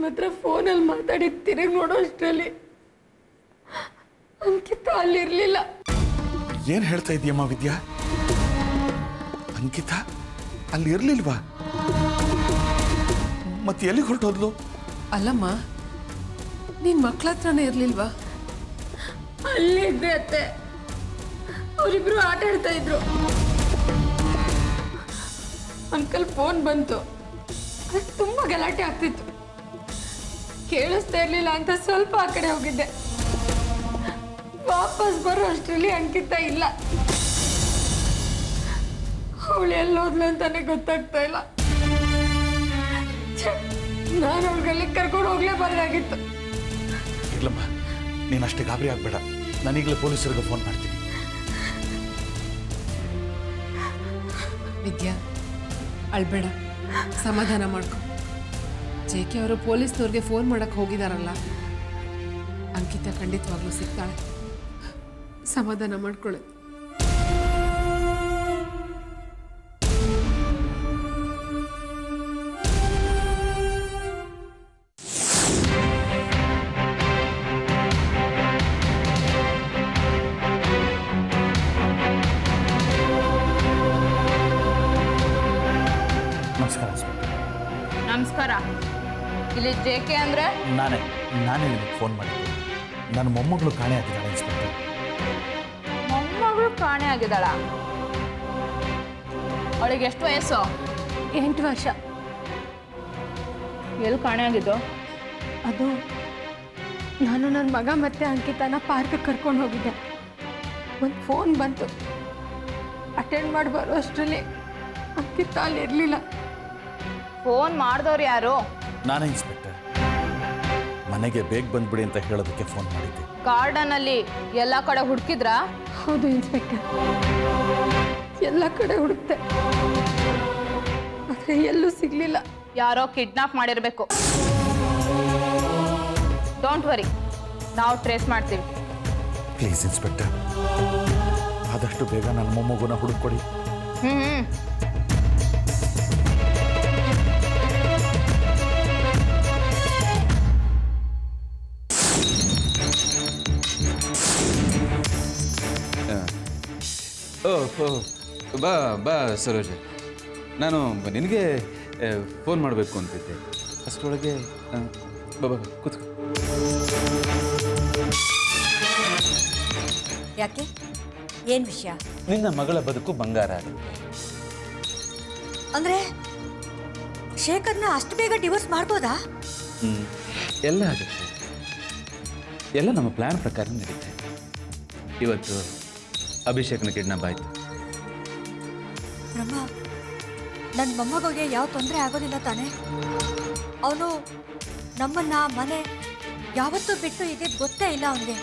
ನಿಮ್ಮ ಹತ್ರ ಫೋನಲ್ಲಿ ಮಾತಾಡಿ ತಿರುಗಿ ನೋಡೋ ಅಷ್ಟರಲ್ಲಿ ಅಂಕಿತ ಅಲ್ಲಿರ್ಲಿಲ್ಲ ಏನ್ ಹೇಳ್ತಾ ಇದೀಯಮ್ಮ ವಿದ್ಯಾ ಅಂಕಿತ ಅಲ್ಲಿ ಇರ್ಲಿಲ್ವಾ ಮತ್ತೆ ಎಲ್ಲಿಗೆ ಹೊರಟೋದ್ಲು ಅಲ್ಲಮ್ಮ ನಿನ್ ಮಕ್ಳ ಹತ್ರನೇ ಇರ್ಲಿಲ್ವಾ ಅಲ್ಲಿದ್ದೆ ಅತ್ತೆ ಅವರಿಬ್ರು ಆಟ ಆಡ್ತಾ ಇದ್ರು ಅಂಕಲ್ ಫೋನ್ ಬಂತು ಅದಕ್ಕೆ ತುಂಬಾ ಗಲಾಟೆ ಆಗ್ತಿತ್ತು ಕೇಳಿಸ್ತಾ ಇರ್ಲಿಲ್ಲ ಅಂತ ಸ್ವಲ್ಪ ಆ ಕಡೆ ಹೋಗಿದ್ದೆ ವಾಪಸ್ ಬರೋ ಅಷ್ಟರಲ್ಲಿ ಅಂಕಿತ ಇಲ್ಲ ಅವಳು ಎಲ್ಲೋದ್ಲು ಅಂತಾನೆ ಗೊತ್ತಾಗ್ತಾ ಇಲ್ಲ ಛೆ, ನಾನು ಅವಳಿಗೆಲ್ಲಿ ಕರ್ಕೊಂಡು ಹೋಗ್ಲೇಬಾರ್ದಾಗಿತ್ತು ಇರ್ಲಮ್ಮ ನೀನು ಅಷ್ಟೇ ಗಾಬರಿ ಆಗ್ಬೇಡ ನಾನೀಗಲೇ ಪೊಲೀಸರಿಗೆ ಫೋನ್ ಮಾಡ್ತೀನಿ ವಿದ್ಯಾ ಅಳ್ಬೇಡ ಸಮಾಧಾನ ಮಾಡ್ಕೊ ಜೆ ಕೆ ಅವರು ಪೊಲೀಸ್ನವ್ರಿಗೆ ಫೋನ್ ಮಾಡಕ್ಕೆ ಹೋಗಿದಾರಲ್ಲ ಅಂಕಿತ ಖಂಡಿತವಾಗ್ಲೂ ಸಿಗ್ತಾಳೆ ಸಮಾಧಾನ ಮಾಡ್ಕೊಳ್ಳಿ ನಮಸ್ಕಾರ ಇನ್ಸ್ಪೆಕ್ಟರ್ ನಮಸ್ಕಾರ ಇಲ್ಲಿ ಜೆ ಕೆ ಅಂದ್ರೆ ನಾನೇ ನಾನೇ ನಿಮಗೆ ಫೋನ್ ಮಾಡಿದ್ದೆ ನನ್ನ ಮೊಮ್ಮಗಳು ಕಾಣೆ ಆಗಿದ್ದಾಳೆ ಇನ್ಸ್ಪೆಕ್ಟರ್ ಮೊಮ್ಮಗಳು ಕಾಣೆ ಆಗಿದ್ದಾಳ ಅವಳಿಗೆ ಎಷ್ಟು ವಯಸ್ಸು ಎಂಟು ವರ್ಷ ಎಲ್ಲಿ ಕಾಣೆ ಆಗಿದ್ದು ಅದು ನಾನು ನನ್ನ ಮಗ ಮತ್ತೆ ಅಂಕಿತನ ಪಾರ್ಕ್ ಕರ್ಕೊಂಡು ಹೋಗಿದ್ದೆ ಒಂದು ಫೋನ್ ಬಂತು ಅಟೆಂಡ್ ಮಾಡಿ ಬರೋ ಅಷ್ಟರಲ್ಲಿ ಅಂಕಿತ ಅಲ್ಲಿ ಇರಲಿಲ್ಲ ಫೋನ್ ಮಾಡಿದವ್ರು ಯಾರು ನಾನೇ ಇನ್ಸ್ಪೆಕ್ಟರ್ ಮನೆಗೆ ಬೇಗ ಬಂದ್ಬಿಡಿ ಅಂತ ಹೇಳೋದಕ್ಕೆ ಫೋನ್ ಮಾಡಿದ್ದೆ ಗಾರ್ಡನ್ ಅಲ್ಲಿ ಎಲ್ಲ ಕಡೆ ಹುಡುಕಿದ್ರಾ ಹೌದು ಇನ್ಸ್ಪೆಕ್ಟರ್ ಎಲ್ಲ ಕಡೆ ಹುಡುಕ್ತೆ ಆದರೆ ಎಲ್ಲೂ ಸಿಗಲಿಲ್ಲ ಯಾರೋ ಕಿಡ್ನಾಪ್ ಮಾಡಿರ್ಬೇಕು ಡೋಂಟ್ ವರಿ ನಾವು ಟ್ರೇಸ್ ಮಾಡ್ತೀವಿ ಪ್ಲೀಸ್ ಇನ್ಸ್ಪೆಕ್ಟರ್ ಆದಷ್ಟು ಬೇಗ ನನ್ನ ಮೊಮ್ಮಗುನ ಹುಡುಕೊಡಿ ಹ್ಮ್ ಹ್ಮ್ ಓ ಓ ಬಾ ಬಾ ಸರೋಜ ನಾನು ನಿನಗೆ ಫೋನ್ ಮಾಡಬೇಕು ಅಂತಿದ್ದೆ ಅಷ್ಟರೊಳಗೆ ಆ, ಬಾ ಬಾ ಬಾ, ಕೂತ್ಕೋ ಯಾಕೆ ಏನು ವಿಷಯ ನಿನ್ನ ಮಗಳ ಬದುಕು ಬಂಗಾರ ಆಗುತ್ತೆ ಅಂದ್ರೆ ಶೇಖರ್ನ ಅಷ್ಟು ಬೇಗ ಡಿವೋರ್ಸ್ ಮಾಡ್ಬೋದಾ ಹ್ಞೂ ಎಲ್ಲ ಆಗುತ್ತೆ ಎಲ್ಲ ನಮ್ಮ ಪ್ಲ್ಯಾನ್ ಪ್ರಕಾರ ನಡೀತೆ ಇವತ್ತು ಅಭಿಷೇಕ್ನ ಕಿಡ್ನಾಪ್ ಆಯಿತು ಬ್ರಹ್ಮ ನನ್ನ ಮೊಮ್ಮಗಳಿಗೆ ಯಾವ ತೊಂದರೆ ಆಗೋದಿಲ್ಲ ತಾನೇ ಅವನು ನಮ್ಮನ್ನ ಮನೆ ಯಾವತ್ತೂ ಬಿಟ್ಟು ಇದ್ದಿದ್ದು ಗೊತ್ತೇ ಇಲ್ಲ ಅವನಿಗೆ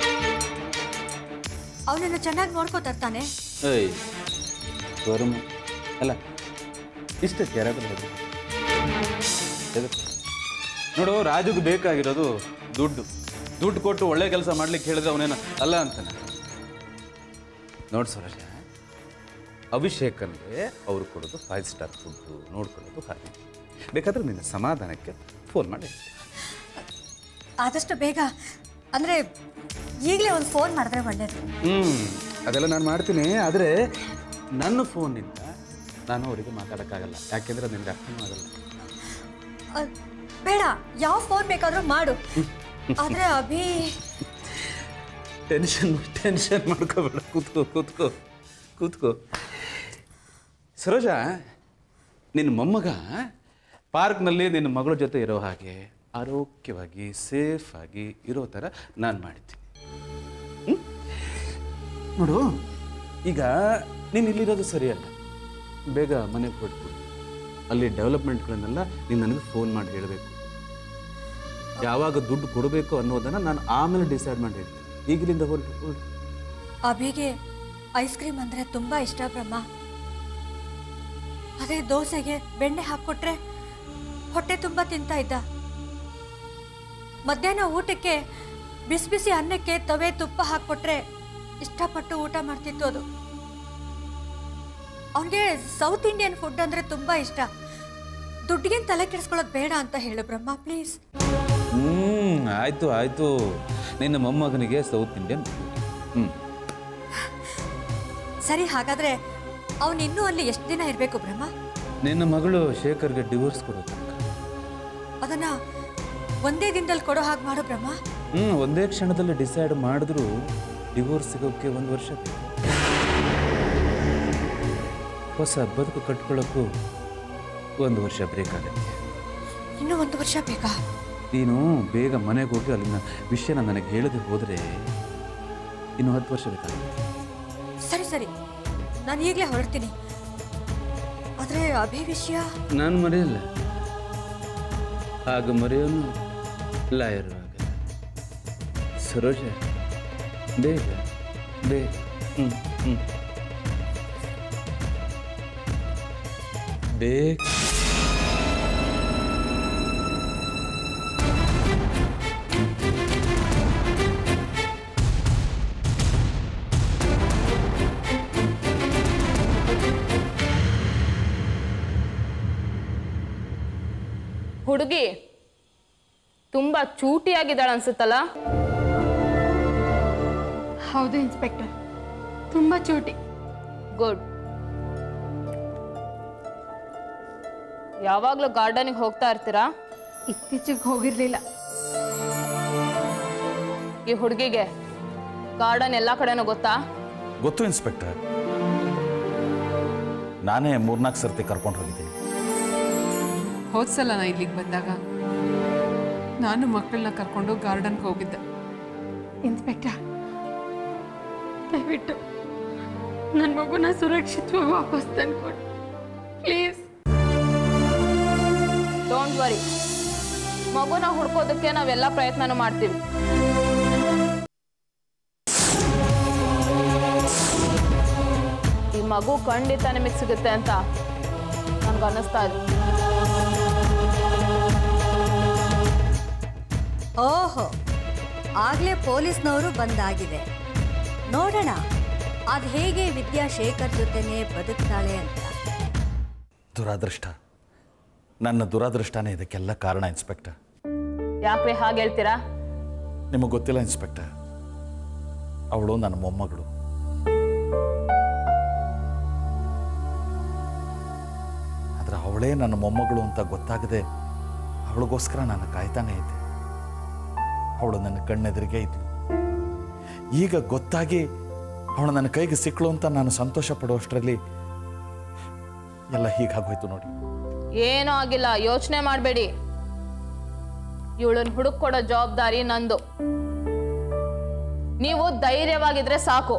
ಅವನನ್ನು ಚೆನ್ನಾಗಿ ನೋಡ್ಕೋತಾರೆ ತಾನೆ ಏಯ್ ಶೋರೂಮ್ ಅಲ್ಲ ಇಷ್ಟಕ್ಕೆ ಯಾರಾದರೂ ಹೋದ್ರು ಎದಕ್ಕೆ? ನೋಡು ರಾಜುಗೆ ಬೇಕಾಗಿರೋದು ದುಡ್ಡು ದುಡ್ಡು ಕೊಟ್ಟು ಒಳ್ಳೆ ಕೆಲಸ ಮಾಡ್ಲಿಕ್ಕೆ ಹೇಳಿದ್ರೆ ಅವನೇನು ಅಲ್ಲ ಅಂತಾನೆ ನೋಡು ಸರೋಜ ಅಭಿಷೇಕನ್ಗೆ ಅವ್ರು ಕೊಡೋದು ಫೈವ್ ಸ್ಟಾರ್ ಫುಡ್ಡು ನೋಡ್ಕೊಳ್ಳೋದು ಹಾಗೆ ಬೇಕಾದ್ರೆ ನಿನ್ನ ಸಮಾಧಾನಕ್ಕೆ ಫೋನ್ ಮಾಡಿ ಆದಷ್ಟು ಬೇಗ ಅಂದ್ರೆ ಈಗಲೇ ಒಂದು ಫೋನ್ ಮಾಡಿದ್ರೆ ಒಳ್ಳೇದು ಹ್ಞೂ ಅದೆಲ್ಲ ನಾನು ಮಾಡ್ತೀನಿ ಆದರೆ ನನ್ನ ಫೋನಿಂದ ನಾನು ಅವರಿಗೆ ಮಾತಾಡೋಕ್ಕಾಗಲ್ಲ ಯಾಕೆಂದರೆ ನಿನಗೆ ಅರ್ಥನೂ ಆಗಲ್ಲ ಅಹ್, ಬೇಡ ಯಾವ ಫೋನ್ ಬೇಕಾದ್ರೂ ಮಾಡು ಆದ್ರೆ ಅಭಿ ಟೆನ್ಷನ್ ಟೆನ್ಷನ್ ಮಾಡ್ಕೋಬೇಡ ಕೂತ್ಕೋ ಕೂತ್ಕೋ ಕೂತ್ಕೋ ಸರೋಜ ನಿನ್ನ ಮೊಮ್ಮಗ ಪಾರ್ಕ್ನಲ್ಲಿ ನಿನ್ನ ಮಗಳ ಜೊತೆ ಇರೋ ಹಾಗೆ ಆರೋಗ್ಯವಾಗಿ ಸೇಫ್ ಆಗಿ ಇರೋ ಥರ ನಾನು ಮಾಡಿದ್ದೀನಿ ಹ್ಮ್? ನೋಡು ಈಗ ನೀನು ಇಲ್ಲಿರೋದು ಸರಿಯಲ್ಲ ಬೇಗ ಮನೆಗೆ ಹೊರಟ್ಬಿಡು ಅಲ್ಲಿ ಡೆವಲಪ್ಮೆಂಟ್ಗಳನ್ನೆಲ್ಲ ನೀನು ನನಗೆ ಫೋನ್ ಮಾಡಿ ಹೇಳಬೇಕು ಯಾವಾಗ ದುಡ್ಡು ಕೊಡಬೇಕು ಅನ್ನೋದನ್ನು ನಾನು ಆಮೇಲೆ ಡಿಸೈಡ್ ಮಾಡಿ ಹೇಳ್ತೀನಿ ಈಗಲಿಂದ ಹೊರಟು ಹೊರಟು ಅಭಿಗೆ ಐಸ್ ಕ್ರೀಮ್ ಅಂದ್ರೆ ತುಂಬಾ ಇಷ್ಟ ಬ್ರಹ್ಮ ಅದೇ ದೋಸೆಗೆ ಬೆಣ್ಣೆ ಹಾಕ್ಕೊಟ್ರೆ ಹೊಟ್ಟೆ ತುಂಬಾ ತಿಂತಾ ಇದ್ದ ಮಧ್ಯಾಹ್ನ ಊಟಕ್ಕೆ ಬಿಸಿ ಬಿಸಿ ಅನ್ನಕ್ಕೆ ತವೆ ತುಪ್ಪ ಹಾಕ್ಕೊಟ್ರೆ ಇಷ್ಟಪಟ್ಟು ಊಟ ಮಾಡ್ತಿತ್ತು ಅದು ಅವನಿಗೆ ಸೌತ್ ಇಂಡಿಯನ್ ಫುಡ್ ಅಂದ್ರೆ ತುಂಬಾ ಇಷ್ಟ ದುಡ್ಡಿಗೆ ತಲೆ ಕೆಡಿಸ್ಕೊಳ್ಳೋದು ಬೇಡ ಅಂತ ಹೇಳು ಬ್ರಹ್ಮ ಪ್ಲೀಸ್ ಹ್ಞೂ ಆಯಿತು ಆಯಿತು ನಿನ್ನ ಮೊಮ್ಮಗನಿಗೆ ಸೌತ್ ಇಂಡಿಯನ್ ಹ್ಞೂ ಸರಿ ಹಾಗಾದ್ರೆ ಅವನು ಇನ್ನೂ ಅಲ್ಲಿ ಎಷ್ಟು ದಿನ ಇರಬೇಕು ಬ್ರಹ್ಮ ನಿನ್ನ ಮಗಳು ಶೇಖರ್ಗೆ ಡಿವೋರ್ಸ್ ಕೊಡೋದು ಅದನ್ನ ಒಂದೇ ದಿನದಲ್ಲಿ ಕೊಡೋ ಹಾಗೆ ಮಾಡು ಬ್ರಹ್ಮ ಹ್ಞೂ ಒಂದೇ ಕ್ಷಣದಲ್ಲಿ ಡಿಸೈಡ್ ಮಾಡಿದ್ರು ಡಿವೋರ್ಸ್ ಸಿಗೋಕ್ಕೆ ಒಂದು ವರ್ಷ ಬೇಕು ಹೊಸ ಬದುಕು ಕಟ್ಕೊಳ್ಳೋಕ್ಕೂ ಒಂದು ವರ್ಷ ಬೇಕಾಗುತ್ತೆ ಇನ್ನೂ ಒಂದು ವರ್ಷ ಬೇಕಾ ನೀನು ಬೇಗ ಮನೆಗೆ ಹೋಗಿ ಅಲ್ಲಿನ ವಿಷಯನ ನನಗೆ ಹೇಳದೆ ಹೋದರೆ ಇನ್ನು ಹತ್ತು ವರ್ಷ ಬೇಕಾಗುತ್ತೆ ಸರಿ ಸರಿ ನಾನು ಈಗಲೇ ಹೊರಡ್ತೀನಿ ಆದರೆ ಅಭಿ ವಿಷಯ ನಾನು ಮರೆಯಲ್ಲ ಆಗ ಮರೆಯೋನು ಲಾಯರು ಆಗಲ್ಲ ಸರೋಜ ಬೇಗ ಬೇಗ ಹ್ಞೂ ಹ್ಞೂ ಬೇಗ ಹುಡುಗಿ ತುಂಬಾ ಚೂಟಿಯಾಗಿದ್ದಾಳೆ ಅನ್ಸುತ್ತಲ್ಲ ಹೌದು ಇನ್ಸ್ಪೆಕ್ಟರ್ ತುಂಬ ಚೂಟಿ ಗುಡ್ ಯಾವಾಗಲೂ ಗಾರ್ಡನಿಗೆ ಹೋಗ್ತಾ ಇರ್ತೀರಾ ಇತ್ತೀಚೆಗೆ ಹೋಗಿರಲಿಲ್ಲ ಈ ಹುಡುಗಿಗೆ ಗಾರ್ಡನ್ ಎಲ್ಲ ಕಡೆನೂ ಗೊತ್ತಾ ಗೊತ್ತು ಇನ್ಸ್ಪೆಕ್ಟರ್ ನಾನೇ ಮೂರ್ನಾಲ್ಕು ಸರ್ತಿ ಕರ್ಕೊಂಡು ಹೋಗಿದ್ದೀನಿ ಹೋದ್ಸಲ ನಾ ಇಲ್ಲಿಗೆ ಬಂದಾಗ ನಾನು ಮಕ್ಕಳನ್ನ ಕರ್ಕೊಂಡು ಗಾರ್ಡನ್ಗೆ ಹೋಗಿದ್ದೆ ಇನ್ಸ್ಪೆಕ್ಟರ್ ದಯವಿಟ್ಟು ನನ್ನ ಮಗುನ ಸುರಕ್ಷಿತವಾಗಿ ವಾಪಸ್ ತಂದ್ಕೊಡಿ ಪ್ಲೀಸ್ ಡೋಂಟ್ ವರಿ ಮಗುನ ಹುಡ್ಕೋದಕ್ಕೆ ನಾವೆಲ್ಲ ಪ್ರಯತ್ನನೂ ಮಾಡ್ತೀವಿ ಈ ಮಗು ಖಂಡಿತ ನಿಮಗೆ ಸಿಗುತ್ತೆ ಅಂತ ನನ್ಗೆ ಅನ್ನಿಸ್ತಾ ಇದೆ ಓಹೋ ಆಗ್ಲೇ ಪೊಲೀಸ್ನವರು ಬಂದಾಗಿದೆ ನೋಡೋಣ ಅದು ಹೇಗೆ ವಿದ್ಯಾಶೇಖರ್ ಜೊತೆನೆ ಬದುಕ್ತಾಳೆ ಅಂತ ದುರಾದೃಷ್ಟ ನನ್ನ ದುರಾದೃಷ್ಟನೇ ಇದಕ್ಕೆಲ್ಲ ಕಾರಣ ಇನ್ಸ್ಪೆಕ್ಟರ್ ಯಾಕ್ರಿ ಹಾಗೆ ಹೇಳ್ತೀರಾ ನಿಮಗೆ ಗೊತ್ತಿಲ್ಲ ಇನ್ಸ್ಪೆಕ್ಟರ್ ಅವಳು ನನ್ನ ಮೊಮ್ಮಗಳು ಆದರೆ ಅವಳೇ ನನ್ನ ಮೊಮ್ಮಗಳು ಅಂತ ಗೊತ್ತಾಗದೆ ಅವಳಿಗೋಸ್ಕರ ನಾನು ಕಾಯ್ತಾನೆ ಇದ್ದೆ ಅವಳು ನನ್ನ ಕಣ್ಣೆದುರಿಗೆ ಇದ್ಲು ಈಗ ಗೊತ್ತಾಗಿ ಅವಳು ನನ್ನ ಕೈಗೆ ಸಿಕ್ಕಳು ಅಂತ ನಾನು ಸಂತೋಷ ಪಡುವಷ್ಟರಲ್ಲಿ ಎಲ್ಲ ಹೀಗಾಗೋಯ್ತು ನೋಡಿ ಏನೂ ಆಗಿಲ್ಲ ಯೋಚನೆ ಮಾಡಬೇಡಿ ಇವಳನ್ನ ಹುಡುಕ್ ಕೊಡೋ ಜವಾಬ್ದಾರಿ ನಂದು ನೀವು ಧೈರ್ಯವಾಗಿದ್ರೆ ಸಾಕು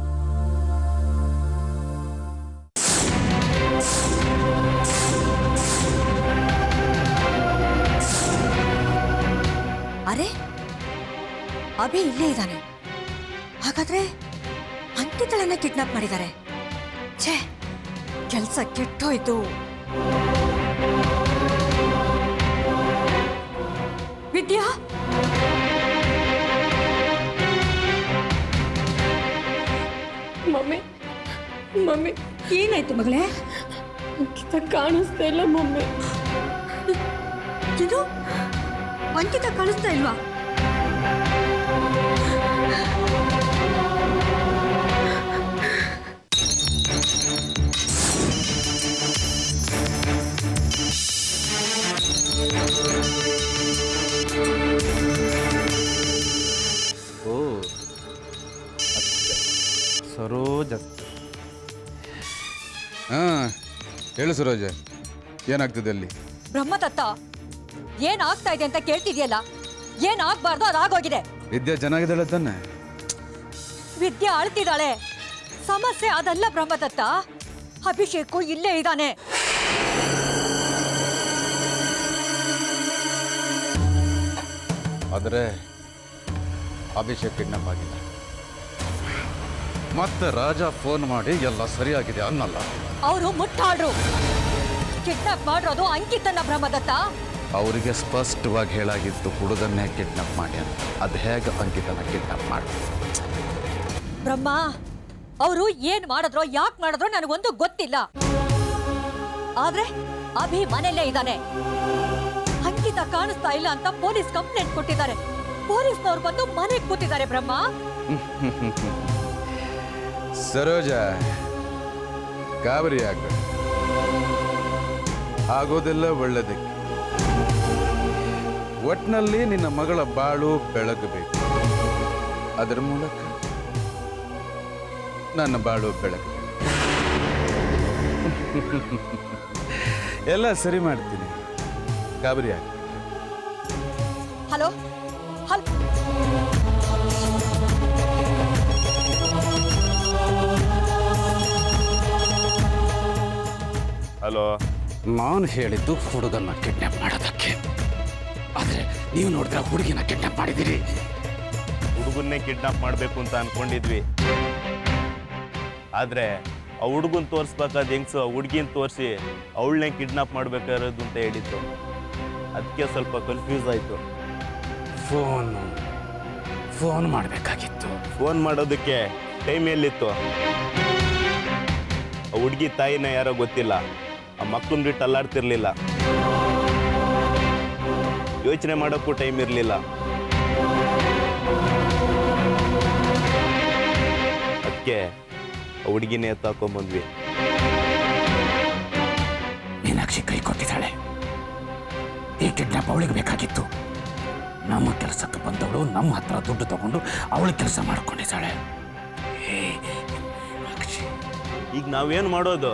ಅರೆ ಅಭಿ ಇಲ್ಲೇ ಇದ್ದಾನೆ ಹಾಗಾದ್ರೆ ಅಂಕಿತಳನ್ನ ಕಿಡ್ನಾಪ್ ಮಾಡಿದ್ದಾರೆ ಛೇ ಕೆಲಸ ಕೆಟ್ಟೋಯ್ತು ವಿದ್ಯಾ ಮಮ್ಮಿ ಮಮ್ಮಿ ಏನಾಯ್ತು ಮಗಳೇ ಅಂಕಿತ ಕಾಣಿಸ್ತಾ ಇಲ್ಲ ಮಮ್ಮಿ ಇದು ಅಂಕಿತ ಕಳಿಸ್ತಾ ಇಲ್ವಾ ಓ ಸರೋಜ ಹಾಂ ಹೇಳು ಸರೋಜ ಏನಾಗ್ತದೆ ಅಲ್ಲಿ ಬ್ರಹ್ಮದತ್ತ ಏನ್ ಆಗ್ತಾ ಇದೆ ಅಂತ ಕೇಳ್ತಿದ್ಯಲ್ಲ ಏನ್ ಆಗ್ಬಾರ್ದು ಅದಾಗೋಗಿದೆ ವಿದ್ಯಾ ಚೆನ್ನಾಗಿದ್ದಾಳೆ ತಾನೆ ವಿದ್ಯೆ ಆಳ್ತಿದ್ದಾಳೆ ಸಮಸ್ಯೆ ಅದಲ್ಲ ಬ್ರಹ್ಮದತ್ತ ಅಭಿಷೇಕು ಇಲ್ಲೇ ಇದ್ದಾನೆ ಆದರೆ ಅಭಿಷೇಕ್ ಕಿಡ್ನಾಪ್ ಆಗಿಲ್ಲ ಮತ್ತೆ ರಾಜ ಫೋನ್ ಮಾಡಿ ಎಲ್ಲ ಸರಿಯಾಗಿದೆ ಅನ್ನಲ್ಲ ಅವರು ಮುಟ್ಟಾಡ್ರು ಕಿಡ್ನಾಪ್ ಮಾಡಿರೋದು ಅಂಕಿತನ ಬ್ರಹ್ಮದತ್ತ ಅವರಿಗೆ ಸ್ಪಷ್ಟವಾಗಿ ಹೇಳಾಗಿತ್ತು ಹುಡುಗನ್ನೇ ಕಿಡ್ನಾಪ್ ಮಾಡಿ ಅಂತ ಅದು ಹೇಗೆ ಅಂಕಿತನ ಕಿಡ್ನಾಪ್ ಮಾಡಿ ಬ್ರಹ್ಮ ಅವರು ಏನ್ ಮಾಡಿದ್ರೋ ಯಾಕೆ ಮಾಡಿದ್ರೋ ನನಗೊಂದು ಗೊತ್ತಿಲ್ಲ ಆದ್ರೆ ಅಭಿ ಮನೆಯಲ್ಲೇ ಇದ್ದಾನೆ ಅಂಕಿತ ಕಾಣಿಸ್ತಾ ಇಲ್ಲ ಅಂತ ಪೊಲೀಸ್ ಕಂಪ್ಲೇಂಟ್ ಕೊಟ್ಟಿದ್ದಾರೆ ಪೊಲೀಸ್ನವ್ರು ಬಂದು ಮನೆಗೆ ಕೂತಿದ್ದಾರೆ ಬ್ರಹ್ಮ ಸರೋಜ ಗಾಬರಿ ಆಗ್ಬೇಡ ಆಗೋದೆಲ್ಲ ಒಳ್ಳೆದಕ್ಕೆ ಒಟ್ನಲ್ಲಿ ನಿನ್ನ ಮಗಳ ಬಾಳು ಬೆಳಗಬೇಕು ಅದರ ಮೂಲಕ ನನ್ನ ಬಾಳು ಬೆಳಗಬೇಕು ಎಲ್ಲ ಸರಿ ಮಾಡ್ತೀನಿ ಗಾಬರಿ ಆಗ ಹಲೋ ಹಲ್ ಹಲೋ ನಾನು ಹೇಳಿದ್ದು ಹುಡುಗನ್ನ ಕಿಡ್ನಾಪ್ ಮಾಡೋದಕ್ಕೆ ಆದರೆ ನೀವು ನೋಡಿದ್ರೆ ಹುಡುಗಿನ ಕಿಡ್ನಾಪ್ ಮಾಡಿದ್ದೀರಿ ಹುಡುಗನ್ನೇ ಕಿಡ್ನಾಪ್ ಮಾಡಬೇಕು ಅಂತ ಅನ್ಕೊಂಡಿದ್ವಿ ಆದರೆ ಆ ಹುಡುಗನ್ ತೋರಿಸ್ಬೇಕಾದ ಹೆಂಗ್ಸು ಆ ಹುಡುಗಿನ ತೋರಿಸಿ ಅವಳನ್ನೇ ಕಿಡ್ನಾಪ್ ಮಾಡ್ಬೇಕಾಗಿರೋದು ಅಂತ ಹೇಳಿದ್ದು ಅದಕ್ಕೆ ಸ್ವಲ್ಪ ಕನ್ಫ್ಯೂಸ್ ಆಯಿತು ಫೋನ್ ಫೋನ್ ಮಾಡಬೇಕಾಗಿತ್ತು ಫೋನ್ ಮಾಡೋದಕ್ಕೆ ಟೈಮ್ ಎಲ್ಲಿತ್ತು ಆ ಹುಡುಗಿ ತಾಯಿನ ಯಾರೋ ಗೊತ್ತಿಲ್ಲ ಆ ಮಕ್ಕಳನ್ನ ಬಿಟ್ಟು ಅಲ್ಲಾಡ್ತಿರ್ಲಿಲ್ಲ ಯೋಚನೆ ಮಾಡೋಕ್ಕೂ ಟೈಮ್ ಇರಲಿಲ್ಲ ಅದಕ್ಕೆ ಆ ಹುಡುಗಿನೇ ಎತ್ತಾಕೊಂಬಂದ್ವಿ ಮೀನಾಕ್ಷಿ ಕೈ ಕೊಟ್ಟಿದ್ದಾಳೆ ಈ ಕಿಡ್ನಾಪ್ ಅವಳಿಗೆ ಬೇಕಾಗಿತ್ತು ನಮ್ಮ ಕೆಲಸಕ್ಕೆ ಬಂದವಳು ನಮ್ಮ ಹತ್ರ ದುಡ್ಡು ತಗೊಂಡು ಅವಳು ಕೆಲಸ ಮಾಡ್ಕೊಂಡಿದ್ದಾಳೆ ಏ, ಮೀನಾಕ್ಷಿ ಈಗ ನಾವೇನು ಮಾಡೋದು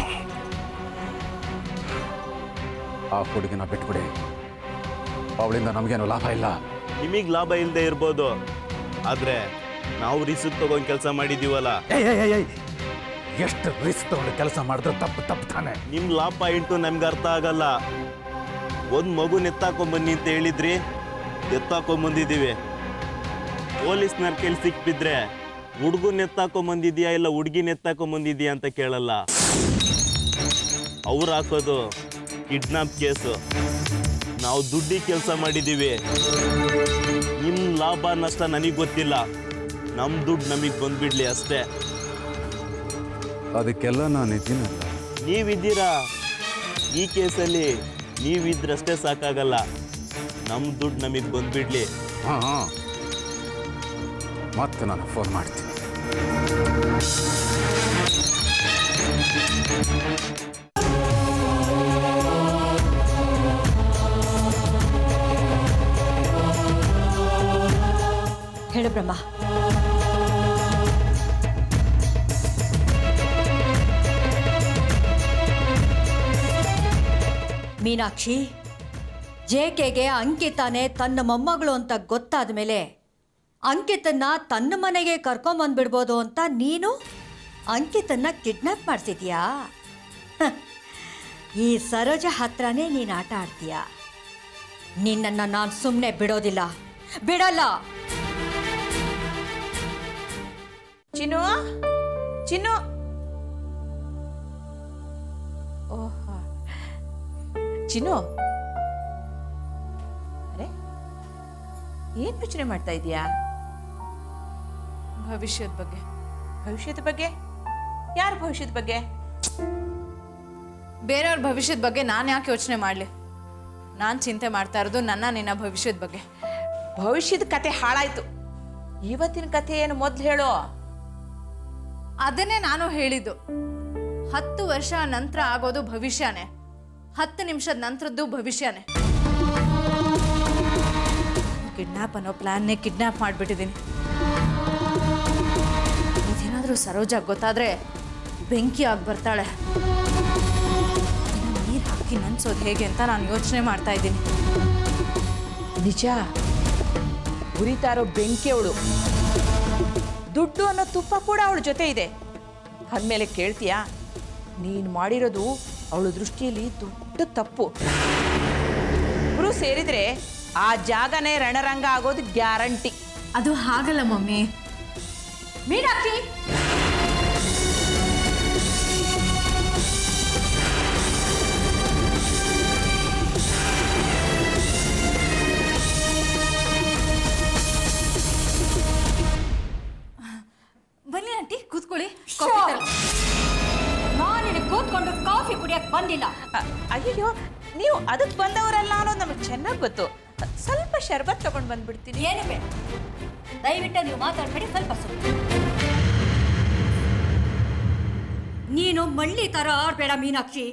ಆ ಹುಡುಗಿನ ಬಿಟ್ಬಿಡಿ ಅವಳಿಂದ ನಮಗೇನು ಲಾಭ ಇಲ್ಲ ನಿಮಗೆ ಲಾಭ ಇಲ್ಲದೆ ಇರ್ಬೋದು ಆದರೆ ನಾವು ರಿಸ್ಕ್ ತಗೊಂಡು ಕೆಲಸ ಮಾಡಿದ್ದೀವಲ್ಲ ಏಯ್, ಏಯ್, ಏಯ್, ಏಯ್. ಎಷ್ಟು ರಿಸ್ಕ್ ತಗೊಂಡು ಕೆಲಸ ಮಾಡಿದ್ರೆ ತಪ್ಪು ತಪ್ಪು ತಾನೆ ನಿಮ್ಮ ಲಾಭ ಪಾಯಿಂಟು ನಮ್ಗೆ ಅರ್ಥ ಆಗಲ್ಲ ಒಂದು ಮಗುನ ಎತ್ತಾಕೊಂಬನ್ನಿ ಅಂತ ಹೇಳಿದ್ರಿ ಎತ್ತಾಕೊಂಬಂದಿದ್ದೀವಿ ಪೊಲೀಸ್ನವ್ರ ಕೆಲ್ ಸಿಕ್ಬಿದ್ರೆ ಹುಡುಗನ ಎತ್ತಾಕೊಂಬಂದಿದ್ಯಾ ಇಲ್ಲ ಹುಡುಗಿನ ಎತ್ತಾಕೊಂಬಂದಿದ್ಯಾ ಅಂತ ಕೇಳಲ್ಲ ಅವ್ರು ಹಾಕೋದು ಕಿಡ್ನಾಪ್ ಕೇಸು ನಾವು ದುಡ್ಡಿಗೆ ಕೆಲಸ ಮಾಡಿದ್ದೀವಿ ನಿಮ್ಮ ಲಾಭ ನಷ್ಟ ನನಗೆ ಗೊತ್ತಿಲ್ಲ ನಮ್ಮ ದುಡ್ಡು ನಮಗೆ ಬಂದ್ಬಿಡ್ಲಿ ಅಷ್ಟೇ ಅದಕ್ಕೆಲ್ಲ ನಾನು ಇದ್ದೀನಲ್ಲ ನೀವಿದ್ದೀರಾ ಈ ಕೇಸಲ್ಲಿ ನೀವಿದ್ರಷ್ಟೇ ಸಾಕಾಗಲ್ಲ ನಮ್ಮ ದುಡ್ಡು ನಮಗೆ ಬಂದ್ಬಿಡ್ಲಿ ಹಾಂ ಹಾಂ ಮತ್ತೆ ನಾನು ಫೋನ್ ಮಾಡ್ತೀನಿ ಹೇಳು ಬ್ರಹ್ಮ ಮೀನಾಕ್ಷಿ ಜೇಕೆಗೆ ಅಂಕಿತಾನೆ ತನ್ನ ಮೊಮ್ಮಗಳು ಅಂತ ಗೊತ್ತಾದ ಮೇಲೆ ಅಂಕಿತನ್ನ ತನ್ನ ಮನೆಗೆ ಕರ್ಕೊಂಬಂದ್ಬಿಡ್ಬೋದು ಅಂತ ನೀನು ಅಂಕಿತನ್ನ ಕಿಡ್ನಾಪ್ ಮಾಡ್ತಿದ್ಯಾ ಹ, ಈ ಸರೋಜ ಹತ್ರನೇ ನೀನು ಆಟ ಆಡ್ತೀಯ ನಿನ್ನನ್ನು ನಾನು ಸುಮ್ಮನೆ ಬಿಡೋದಿಲ್ಲ ಬಿಡಲ್ಲ ಚಿನ್ನು ಚಿನ್ನು ಓಹ್ ಚಿನ್ನು ಅರೆ ಏನ್ ಯೋಚನೆ ಮಾಡ್ತಾ ಇದೀಯಾ ಭವಿಷ್ಯದ ಬಗ್ಗೆ ಭವಿಷ್ಯದ ಬಗ್ಗೆ ಯಾರ ಭವಿಷ್ಯದ ಬಗ್ಗೆ ಬೇರೆಯವ್ರ ಭವಿಷ್ಯದ ಬಗ್ಗೆ ನಾನು ಯಾಕೆ ಯೋಚನೆ ಮಾಡಲಿ ನಾನು ಚಿಂತೆ ಮಾಡ್ತಾ ಇರೋದು ನನ್ನ ನಿನ್ನ ಭವಿಷ್ಯದ ಬಗ್ಗೆ ಭವಿಷ್ಯದ ಕತೆ ಹಾಳಾಯ್ತು ಇವತ್ತಿನ ಕತೆ ಏನು ಮೊದ್ಲು ಹೇಳು ಅದನ್ನೇ ನಾನು ಹೇಳಿದ್ದು ಹತ್ತು ವರ್ಷ ನಂತರ ಆಗೋದು ಭವಿಷ್ಯನೇ ಹತ್ತು ನಿಮಿಷದ ನಂತರದ್ದು ಭವಿಷ್ಯನೇ ಕಿಡ್ನಾಪ್ ಅನ್ನೋ ಪ್ಲಾನ್ನೇ ಕಿಡ್ನಾಪ್ ಮಾಡಿಬಿಟ್ಟಿದ್ದೀನಿ ಇದೇನಾದರೂ ಸರೋಜ ಗೊತ್ತಾದ್ರೆ ಬೆಂಕಿ ಆಗಿ ಬರ್ತಾಳೆ ನೀರು ಹಾಕಿ ನನ್ಸೋದು ಹೇಗೆ ಅಂತ ನಾನು ಯೋಚನೆ ಮಾಡ್ತಾ ಇದ್ದೀನಿ ನಿಜ ಉರಿತಾ ಇರೋ ಬೆಂಕಿ ಅವಳು ದುಡ್ಡು ಅನ್ನೋ ತುಪ್ಪ ಕೂಡ ಅವಳ ಜೊತೆ ಇದೆ ಅಂದಮೇಲೆ ಕೇಳ್ತೀಯಾ ನೀನು ಮಾಡಿರೋದು ಅವಳ ದೃಷ್ಟಿಯಲ್ಲಿ ದೊಡ್ಡ ತಪ್ಪು ಇಬ್ರು ಸೇರಿದ್ರೆ ಆ ಜಾಗನೇ ರಣರಂಗ ಆಗೋದು ಗ್ಯಾರಂಟಿ ಅದು ಹಾಗಲ್ಲ ಮಮ್ಮಿ ಮೀನಾಕ್ಷಿ ಬನ್ನಿ ಆಂಟಿ ಕೂತ್ಕೊಳ್ಳಿ ನಾನು ಇಲ್ಲಿ ಕೂತ್ಕೊಂಡು ಕಾಫಿ ಕುಡಿಯಕ್ ಬಂದಿಲ್ಲ ಅ- ಅಯ್ಯೋ ನೀವು ಅದಕ್ಕೆ ಬಂದವರಲ್ಲ ಅನ್ನೋದು ನಮಗೆ ಚೆನ್ನಾಗಿ ಗೊತ್ತು ಸ್ವಲ್ಪ ಶರ್ಬತ್ ತಗೊಂಡು ಬಂದ್ಬಿಡ್ತೀನಿ ಏನು ಬೇಡ ದಯವಿಟ್ಟು ನೀವು ಮಾತಾಡಬೇಡಿ ಸ್ವಲ್ಪ ಸುಮ್ಮನೆ ನೀನು ಮಳ್ಳಿ ಥರ ಆಡ್ಬೇಡ ಮೀನಾಕ್ಷಿ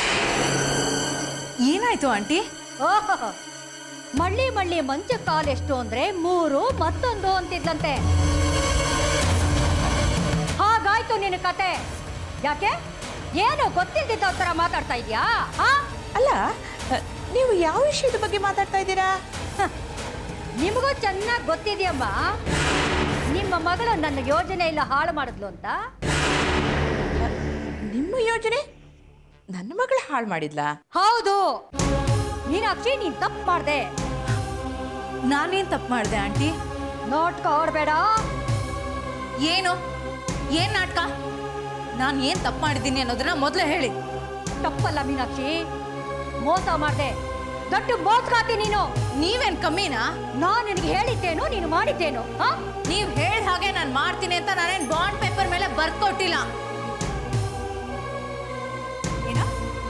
ಏನಾಯ್ತು ಆಂಟಿ ಓಹೋ ಮಳ್ಳಿ ಮಳ್ಳಿ ಮಂಚ ಕಾಲೆಷ್ಟು ಅಂದ್ರೆ ಮೂರು ಮತ್ತೊಂದು ಅಂತಿದ್ದಂತೆ ಹಾಗಾಯ್ತು ನಿನ್ನ ಕತೆ ಯಾಕೆ ಏನು ಗೊತ್ತಿದ್ದಿದ್ದ ಥರ ಮಾತಾಡ್ತಾ ಇದೀಯಾ ಹಾ ಅಲ್ಲ ನೀವು ಯಾವ ವಿಷಯದ ಬಗ್ಗೆ ಮಾತಾಡ್ತಾ ಇದ್ದೀರಾ ನಿಮಗೂ ಚೆನ್ನಾಗಿ ಗೊತ್ತಿದೆಯಮ್ಮ ನಿಮ್ಮ ಮಗಳು ನನ್ನ ಯೋಜನೆ ಇಲ್ಲ ಹಾಳು ಮಾಡಿದ್ಲು ಅಂತ ನಿಮ್ಮ ಯೋಜನೆ ನನ್ನ ಮಗಳು ಹಾಳು ಮಾಡಿದ್ಲಾ ಹೌದು ಮೀನಾಕ್ಷಿ ನೀನ್ ತಪ್ಪು ಮಾಡ್ದೆ ನಾನೇನ್ ತಪ್ಪು ಮಾಡಿದೆ ಆಂಟಿ ನಾಟಕ ಆಡ್ಬೇಡ ಏನು ಏನ್ ನಾಟಕ ನಾನು ಏನ್ ತಪ್ಪು ಮಾಡಿದ್ದೀನಿ ಅನ್ನೋದನ್ನ ಮೊದಲೇ ಹೇಳಿ ತಪ್ಪಲ್ಲ ಮೀನಾಕ್ಷಿ ಮೋಸ ಮಾಡ್ದೆ ದೊಡ್ಡ ಮೋಸಗಾತಿ ನೀನು ನೀವೇನ್ ಕಮ್ಮಿನಾ ನಾನ್ ನಿನಗೆ ಹೇಳಿದ್ದೇನು ನೀನು ಮಾಡಿದ್ದೇನು ಹಾ ನೀವ್ ಹೇಳ್ ಹಾಗೆ ನಾನು ಮಾಡ್ತೀನಿ ಅಂತ ನಾನೇನ್ ಬಾಂಡ್ ಪೇಪರ್ ಮೇಲೆ ಬರ್ಕೊಟ್ಟಿಲ್ಲ ಏನ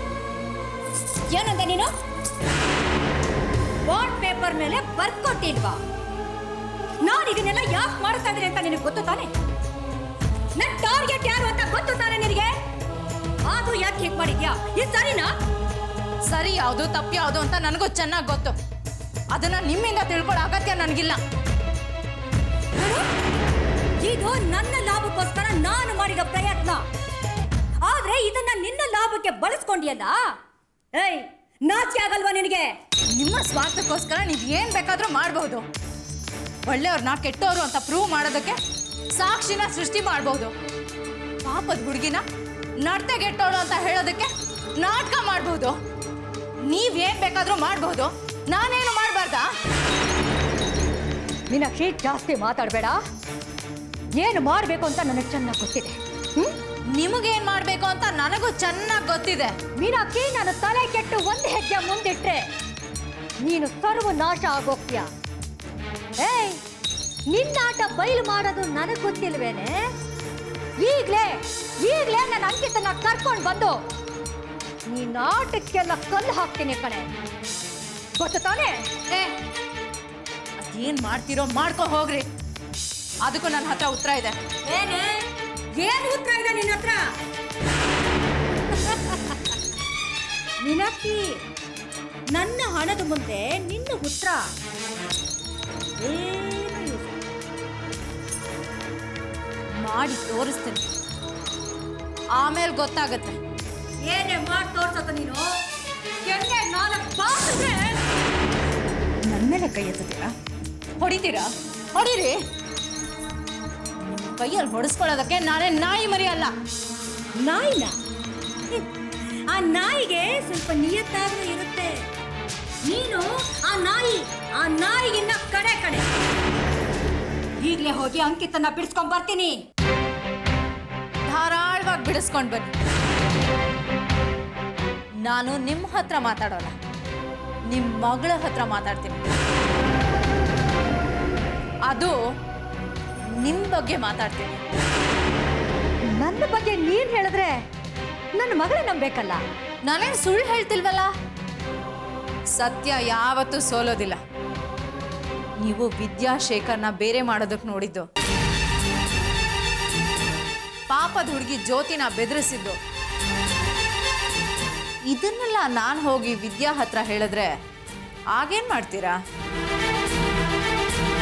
ಏನಂದೆ ನೀನು ಬಾಂಡ್ ಪೇಪರ್ ಮೇಲೆ ಬರ್ಕೊಟ್ಟಿಲ್ವಾ ನಾನು ಇದನ್ನೆಲ್ಲ ಯಾಕೆ ಮಾಡ್ತಾ ಇದ್ದೀನಿ ಅಂತ ನಿನಗೆ ಗೊತ್ತು ತಾನೆ ನನ್ನ ಟಾರ್ಗೆಟ್ ಯಾರು ಅಂತ ಗೊತ್ತು ತಾನೆ ನಿನಗೆ ಆದ್ರೂ ಯಾಕೆ ಹೀಗೆ ಮಾಡಿದ್ಯಾ ಇದು ಸರಿನಾ ಸರಿ ಯಾವುದು ತಪ್ಪು ಯಾವುದು ಅಂತ ನನಗೂ ಚೆನ್ನಾಗಿ ಗೊತ್ತು ಅದನ್ನ ನಿಮ್ಮಿಂದ ತಿಳ್ಕೊಳ್ಳೋ ಅಗತ್ಯ ನನಗಿಲ್ಲ ನೋಡು, ಇದು ನನ್ನ ಲಾಭಕ್ಕೋಸ್ಕರ ನಾನು ಮಾಡಿದ ಪ್ರಯತ್ನ ಆದ್ರೆ ಇದನ್ನ ನಿನ್ನ ಲಾಭಕ್ಕೆ ಬಳಸ್ಕೊಂಡಿಯಲ್ಲ ಏಯ್ ನಾಚಿ ಆಗಲ್ವಾ ನಿನಗೆ ನಿಮ್ಮ ಸ್ವಾರ್ಥಕ್ಕೋಸ್ಕರ ನೀವು ಏನ್ ಬೇಕಾದ್ರೂ ಮಾಡಬಹುದು ಒಳ್ಳೆಯವ್ರನ್ನ ಕೆಟ್ಟವರು ಅಂತ ಪ್ರೂವ್ ಮಾಡೋದಕ್ಕೆ ಸಾಕ್ಷಿನ ಸೃಷ್ಟಿ ಮಾಡಬಹುದು ಪಾಪದ ಹುಡುಗಿನ ನಡ್ತೆಗೆಟ್ಟೋಳು ಅಂತ ಹೇಳೋದಕ್ಕೆ ನಾಟಕ ಮಾಡಬಹುದು ನೀವೇನ್ ಬೇಕಾದ್ರೂ ಮಾಡಬಹುದು ನಾನೇನು ಮಾಡಬಾರ್ದಾ ಮೀನಾಕ್ಷಿ ಜಾಸ್ತಿ ಮಾತಾಡಬೇಡ ಏನು ಮಾಡಬೇಕು ಅಂತ ನನಗೆ ಚೆನ್ನಾಗಿ ಗೊತ್ತಿದೆ ಹ್ಮ್ ನಿಮಗೇನ್ ಮಾಡ್ಬೇಕು ಅಂತ ನನಗೂ ಚೆನ್ನಾಗಿ ಗೊತ್ತಿದೆ ಮೀನಾಕ್ಷಿ ನಾನು ತಲೆ ಕೆಟ್ಟು ಒಂದು ಹೆಜ್ಜೆ ಮುಂದಿಟ್ರೆ ನೀನು ಸರ್ವ ನಾಶ ಆಗೋಗ್ತೀಯ ಏಯ್ ನಿನ್ನಾಟ ಬಯಲು ಮಾಡೋದು ನನಗೆ ಗೊತ್ತಿಲ್ವೇನೆ ಈಗ್ಲೇ ಈಗ್ಲೇ ನನ್ನ ಅಂಕಿತನ ಕರ್ಕೊಂಡು ಬಂದು ನೀ ನಾಟಕ್ಕೆಲ್ಲ ಕಲ್ಲು ಹಾಕ್ತೀನಿ ಕಣೆ ಗೊತ್ತು ತಾನೇ ಏ ಅದೇನ್ ಮಾಡ್ತೀರೋ ಮಾಡ್ಕೊ ಹೋಗ್ರಿ ಅದಕ್ಕೂ ನನ್ನ ಹತ್ರ ಉತ್ತರ ಇದೆ ಏನೇ ಏನು ಉತ್ತರ ಇದೆ ನಿನ್ನ ಹತ್ರ ಮೀನಾಕ್ಷಿ ನನ್ನ ಹಣದ ಮುಂದೆ ನಿನ್ನ ಉತ್ತರ ಏನು use ಇಲ್ಲ. ಮಾಡಿ ತೋರಿಸ್ತೀನಿ ಆಮೇಲೆ ಗೊತ್ತಾಗತ್ತೆ ಏನೇ ಮಾಡಿ ತೋರ್ಸತ್ತ ನೀನು ಕೆನ್ನೆ ನಾಲ್ಕು ಬಾಸಿದ್ರೆ ನನ್ನ ಮೇಲೆ ಕೈ ಎತ್ತಿದ್ದೀರಾ ಹೊಡಿತೀರಾ ಹೊಡೀರಿ ನಿಮ್ ಕೈಯಲ್ಲಿ ಹೊಡಿಸ್ಕೊಳ್ಳೋದಕ್ಕೆ ನಾನೇ ನಾಯಿ ಮರಿ ಅಲ್ಲ ನಾಯಿನ ಹ್ಮ್. ಆ ನಾಯಿಗೆ ಸ್ವಲ್ಪ ನಿಯತ್ತಾದ್ರೂ ಇರುತ್ತೆ ನೀನು ಆ ನಾಯಿ ಆ ನಾಯಿಗಿನ್ನ ಕಡೆ ಕಡೆ ಈಗಲೇ ಹೋಗಿ ಅಂಕಿತನ್ನ ಬಿಡಿಸ್ಕೊಂಡ್ ಬರ್ತೀನಿ ಧಾರಾಳವಾಗಿ ಬಿಡಿಸ್ಕೊಂಡು ಬನ್ನಿ ನಾನು ನಿಮ್ಮ ಹತ್ರ ಮಾತಾಡೋಲ್ಲ ನಿಮ್ಮ ಮಗಳ ಹತ್ರ ಮಾತಾಡ್ತೀನಿ ಅದು ನಿಮ್ಮ ಬಗ್ಗೆ ಮಾತಾಡ್ತೀನಿ ನನ್ನ ಬಗ್ಗೆ ನೀನ್ ಹೇಳಿದ್ರೆ ನನ್ನ ಮಗಳ ನಂಬೇಕಲ್ಲ ನಾನೇನು ಸುಳ್ಳು ಹೇಳ್ತಿಲ್ವಲ್ಲ ಸತ್ಯ ಯಾವತ್ತೂ ಸೋಲೋದಿಲ್ಲ ನೀವು ವಿದ್ಯಾಶೇಖರ್ನ ಬೇರೆ ಮಾಡೋದಕ್ಕೆ ನೋಡಿದ್ದು ಪಾಪದ ಹುಡುಗಿ ಜ್ಯೋತಿನ ಬೆದರಿಸಿದ್ದು ಇದನ್ನೆಲ್ಲ ನಾನು ಹೋಗಿ ವಿದ್ಯಾ ಹತ್ರ ಹೇಳಿದ್ರೆ ಆಗೇನ್ ಮಾಡ್ತೀರಾ